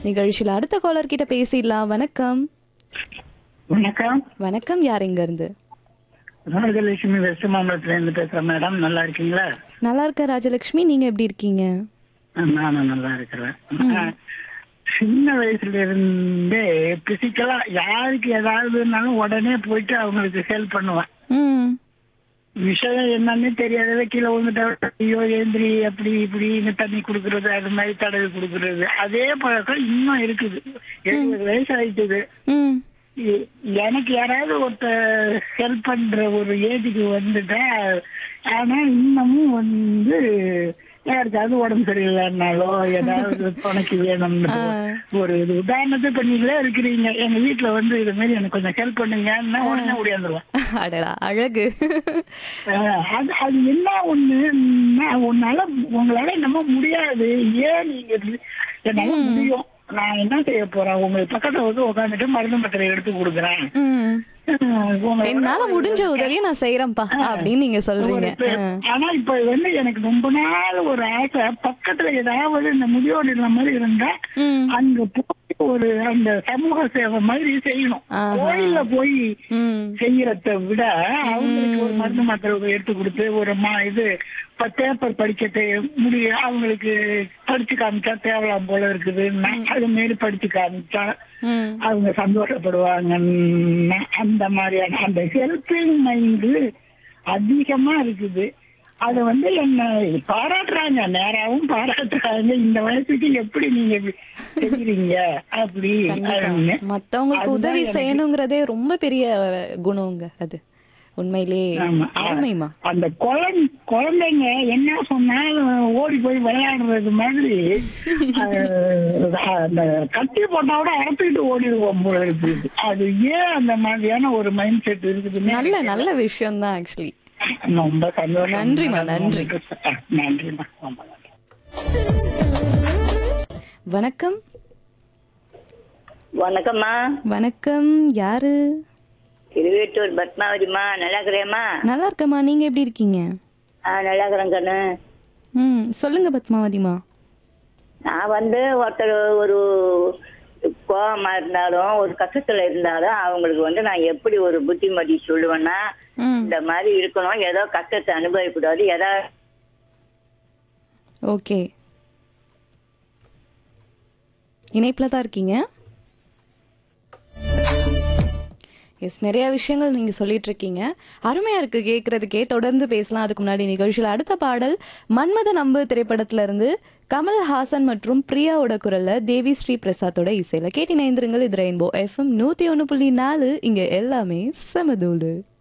நிகழ்ச்சியில் அடுத்த காலர் கிட்ட பேசிடலாம் வணக்கம் வணக்கம் வணக்கம் யார் இங்க இருந்து ராஜலட்சுமி வெஸ்ட் மாம்பலத்துல இருந்து பேசுறேன் மேடம் நல்லா இருக்கீங்களா நல்லா இருக்க ராஜலட்சுமி நீங்க எப்படி இருக்கீங்க நானும் நல்லா இருக்கிறேன் ஆஹ், சின்ன வயசுல இருந்தே பிசிக்கலா யாருக்கு ஏதாவதுனாலும் உடனே போயிட்டு அவங்களுக்கு ஹெல்ப் பண்ணுவேன் ம் விஷயம் என்னன்னு தெரியாதவே கீழே விழுந்துட்டா ஐயோ ஏந்திரி அப்படி இப்படின்னு தண்ணி குடுக்கறது அது மாதிரி தடவி குடுக்கறது அதே பழக்கம் இன்னும் இருக்குது எழுபது வயசு ஆயிட்டுது ம் எ- எனக்கு யாராவது ஒருத்தர் ஹெல்ப் பண்ற ஒரு ஏஜுக்கு வந்துட்டா ஆனா இன்னமும் வந்து யாருக்காவது உடம்பு சரியில்லைன்னாலோ ஏதாவது துணைக்கு வேணும்னு ஒரு இது உதாரணத்துக்கு இப்ப நீங்களே இருக்கிறீங்க எங்க வீட்டுல வந்து இது மாதிரி எனக்கு கொஞ்சம் ஹெல்ப் பண்ணுங்கன்னா உடனே ஓடியாந்துருவேன் அடடா அழகு ஆஹ் அது அது என்ன ஒண்ணு நான் உன்னால உங்களால என்னமோ முடியாது ஏன் நீங்க இப்படி- என்னால முடியும் நான் என்ன செய்ய போறேன் உங்களுக்கு பக்கத்துல வந்து உட்காந்துட்டு மருந்து மாத்திரை எடுத்து கொடுக்குறேன் ம் ஆஹ் உங்களை- என்னால முடிஞ்ச உதவியை நான் செய்யறேன்ப்பா அப்படின்னு நீங்க சொல்றீங்க ஒரு பே- ஆனா இப்ப வந்து எனக்கு ரொம்ப நாள் ஒரு ஆசை பக்கத்துல ஏதாவது இந்த முதியோர் இல்லம் மாதிரி இருந்தா ம் அங்க போய் ஒரு அந்த சமூக சேவை மாதிரி செய்யணும் ஆஹா. கோயில்ல போய் ம் செய்யறத விட அவங்களுக்கு ஒரு மருந்து மாத்திரை எடுத்து கொடுத்து ஒரு மா இது இப்ப பேப்பர் படிக்க தெ- முடிய அவங்களுக்கு படிச்சு காமிச்சா தேவலாம் போல இருக்குது நான் அது மாரி படிச்சு காமிச்சா ம் அவங்க சந்தோஷப்படுவாங்க அந்த மாதிரியான அந்த ஹெல்பிங் மைண்டு அதிகமா இருக்குது அத வந்து என்ன பாராட்டுறாங்க நேராவும் பாராட்டுறாங்க இந்த வயசுக்கு எப்படி நீங்க இப்படி செய்யறீங்க அப்படி கண்டிப்பா அப்படின்னு. மத்தவங்களுக்கு அதுதான் உதவி எனக்கு- செய்யணுங்கிறதே ரொம்ப பெரிய குணங்க அது உண்மையிலேயே ஆமா. அருமைமா அந்த குழந்தை குழந்தைங்க என்ன சொன்னாலும் ஓடி போய் விளையாடுறது மாதிரி அஹ், அந்த கட்டி போட்டா கூட அரைச்சிட்டு ஓடிடுவோம் போல இருக்குது அது ஏன் அந்த மாதிரியான ஒரு மைண்ட் செட் இருக்குதுன்னு நல்ல நல்ல விஷயம் தான் ஆக்சுவலி ரொம்ப சந்தோஷம் நன்றிம்மா, நன்றி. அஹ், நன்றிம்மா ரொம்ப நன்றி வணக்கம் வணக்கம்மா வணக்கம் யாரு திருவேட்டூர் பத்மாவதிம்மா நல்லா இருக்கிறேம்மா நல்லா இருக்கம்மா நீங்க எப்படி இருக்கீங்க ஆ நல்லா இருக்கிறேன் கண்ணு ம் சொல்லுங்க பத்மாவதிமா நான் வந்து ஒருத்தர் ஒரு கோவமா இருந்தாலும் ஒரு கஷ்டத்துல இருந்தாலும் அவங்களுக்கு வந்து நான் எப்படி ஒரு புத்திமதி சொல்லுவேன்னா ம் இந்த மாதிரி இருக்கணும் ஏதோ கஷ்டத்தை அனுபவிக்கூடாது ஏதோ ஓகே இணைப்பில் தான் இருக்கீங்க எஸ் நிறைய விஷயங்கள் நீங்க சொல்லிட்டு இருக்கீங்க அருமையா இருக்கு கேட்கறதுக்கே தொடர்ந்து பேசலாம் அதுக்கு முன்னாடி நிகழ்ச்சியில் அடுத்த பாடல் மன்மத நம்பு திரைப்படத்துல இருந்து கமல் ஹாசன் மற்றும் பிரியாவோட குரல்ல தேவி ஸ்ரீ பிரசாத்தோட இசையில கேட்டி நேந்திரங்கள் இது ரெயின்போ எஃப்எம் நூத்தி ஒன்று புள்ளி நாலு இங்க எல்லாமே செமதூடு